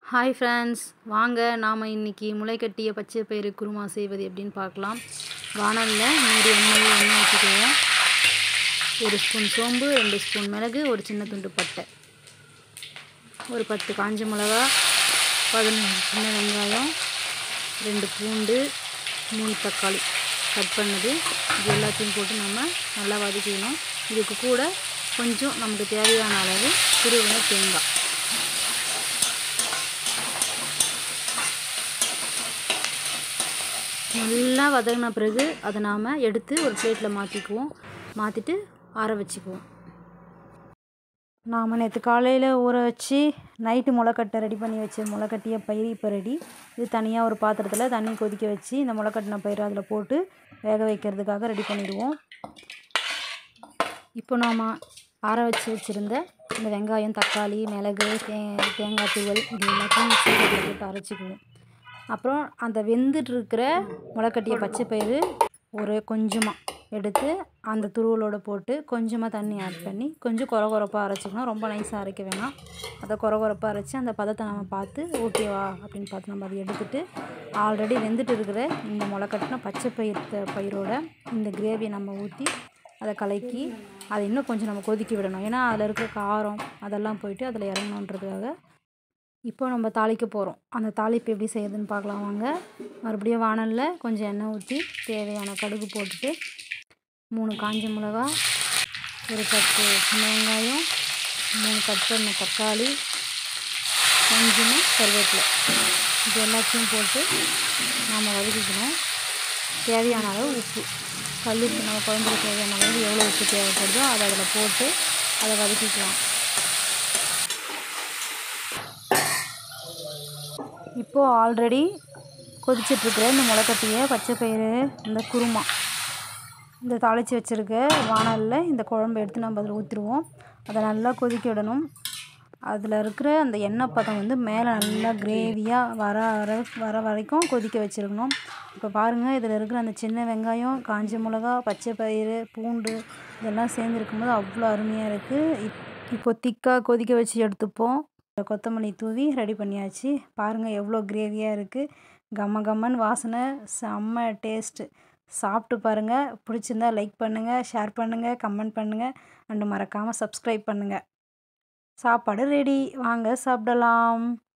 hi friends வாங்க நாம் இன்றைக்கி முளைக்கட்டிய பச்சை பயிறு குருமா செய்வது எப்படின்னு பார்க்கலாம் வானலில் நூறு எண்ணெய் எண்ணெய் ஊற்றிக்குவோம் ஒரு ஸ்பூன் சோம்பு ரெண்டு ஸ்பூன் மிளகு ஒரு சின்ன துண்டு பட்டை ஒரு பத்து காஞ்ச மிளகா பதினஞ்சு சின்ன வெங்காயம் ரெண்டு பூண்டு மூணு தக்காளி கட் பண்ணது இது எல்லாத்தையும் போட்டு நம்ம நல்லா வதக்கிக்கணும் இதுக்கு கூட கொஞ்சம் நமக்கு தேவையான அளவு துருவின தேங்காய் நல்லா வதங்கின பிறகு அதை நாம் எடுத்து ஒரு பிளேட்டில் மாற்றிக்குவோம் மாற்றிட்டு ஆற வச்சுக்குவோம் நாம் நேற்று காலையில் ஊற வச்சு நைட்டு முளைக்கட்டை ரெடி பண்ணி வச்ச முளைக்கட்டிய பயிர் இப்போ ரெடி இது தனியாக ஒரு பாத்திரத்தில் தண்ணி கொதிக்க வச்சு இந்த முளைக்கட்டின பயிர் அதில் போட்டு வேக வைக்கிறதுக்காக ரெடி பண்ணிடுவோம் இப்போ நாம் ஆற வச்சு வச்சுருந்த இந்த வெங்காயம் தக்காளி மிளகு தே தேங்காய் துவல் இது எல்லாத்தையும் மிக்சியில் போட்டு அரைச்சிக்குவோம் அப்புறம் அந்த வெந்துட்டு இருக்கிற முளைக்கட்டிய பச்சை பயிறு ஒரு கொஞ்சமாக எடுத்து அந்த துருவலோட போட்டு கொஞ்சமாக தண்ணி ஆட் பண்ணி கொஞ்சம் குறை குறைப்பாக அரைச்சிக்கணும் ரொம்ப நைஸாக அரைக்க வேணாம் அதை குறை குறைப்பாக அரைச்சி அந்த பதத்தை நம்ம பார்த்து ஓகேவா அப்படின்னு பார்த்து நம்ம அதை எடுத்துட்டு ஆல்ரெடி வெந்துட்டு இருக்கிற இந்த முளைக்கட்டின பச்சை பயிர் பயிரோட இந்த கிரேவியை நம்ம ஊற்றி அதை கலக்கி அதை இன்னும் கொஞ்சம் நம்ம கொதிக்க விடணும் ஏன்னா அதில் இருக்கிற காரம் அதெல்லாம் போயிட்டு அதில் இறங்கணுன்றதுக்காக இப்போ நம்ம தாளிக்க போகிறோம் அந்த தாளிப்பு எப்படி செய்யுதுன்னு பார்க்கலாம் வாங்க மறுபடியும் வானலில் கொஞ்சம் எண்ணெய் ஊற்றி தேவையான கடுகு போட்டுட்டு மூணு காஞ்ச மிளகா ஒரு பத்து சின்ன வெங்காயம் மூணு கட் பண்ண தக்காளி கொஞ்சமாக கருவேப்பிலை இது எல்லாத்தையும் போட்டு நாம் வதக்கிக்கணும் தேவையான அளவு உப்பு கல்லுப்பு நம்ம குழம்புக்கு தேவையான அளவு எவ்வளோ உப்பு தேவைப்படுதோ அதை அதில் போட்டு அதை வதக்கிக்கலாம் இப்போது ஆல்ரெடி கொதிச்சிட்ருக்கிற இந்த முளைக்கட்டிய பச்சை பயிறு இந்த குருமா இந்த தாளித்து வச்சுருக்க வானலில் இந்த குழம்பு எடுத்து நம்ம அதில் ஊற்றிடுவோம் அதை நல்லா கொதிக்க விடணும் அதில் இருக்கிற அந்த எண்ணெய் பதம் வந்து மேலே நல்லா கிரேவியாக வர வர வர வரைக்கும் கொதிக்க வச்சுருக்கணும் இப்போ பாருங்கள் இதில் இருக்கிற அந்த சின்ன வெங்காயம் காஞ்ச மிளகா பச்சை பயிறு பூண்டு இதெல்லாம் சேர்ந்துருக்கும் போது அவ்வளோ அருமையாக இருக்குது இப்போ திக்காக கொதிக்க வச்சு எடுத்துப்போம் கொத்தமல்லி தூவி ரெடி பண்ணியாச்சு பாருங்கள் எவ்வளோ கிரேவியாக இருக்குது கம்ம கம்மன் வாசனை செம்ம டேஸ்ட்டு சாப்பிட்டு பாருங்கள் பிடிச்சிருந்தா லைக் பண்ணுங்கள் ஷேர் பண்ணுங்கள் கமெண்ட் பண்ணுங்கள் அண்டு மறக்காமல் சப்ஸ்கிரைப் பண்ணுங்கள் சாப்பாடு ரெடி வாங்க சாப்பிடலாம்